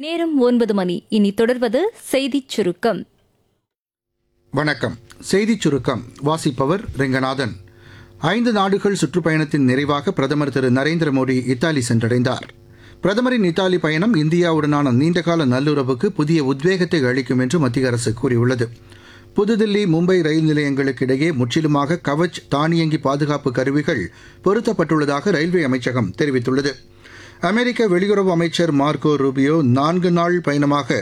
நேரம் ஒன்பது மணி இனி தொடர்வது செய்திச் சுருக்கம் வணக்கம் செய்திச் சுருக்கம் வாசிப்பவர் ரெங்கநாதன் ஐந்து நாடுகள் சுற்றுப்பயணத்தின் நிறைவாக பிரதமர் திரு நரேந்திர மோடி இத்தாலி சென்றடைந்தார் பிரதமரின் இத்தாலி பயணம் இந்தியாவுடனான நீண்டகால நல்லுறவுக்கு புதிய உத்வேகத்தை அளிக்கும் என்று மத்திய அரசு கூறியுள்ளது புதுதில்லி மும்பை ரயில் நிலையங்களுக்கு இடையே முற்றிலுமாக கவச் தானியங்கி பாதுகாப்பு கருவிகள் பொருத்தப்பட்டுள்ளதாக ரயில்வே அமைச்சகம் தெரிவித்துள்ளது அமெரிக்க வெளியுறவு அமைச்சர் மார்க்கோ ரூபியோ நான்கு நாள் பயணமாக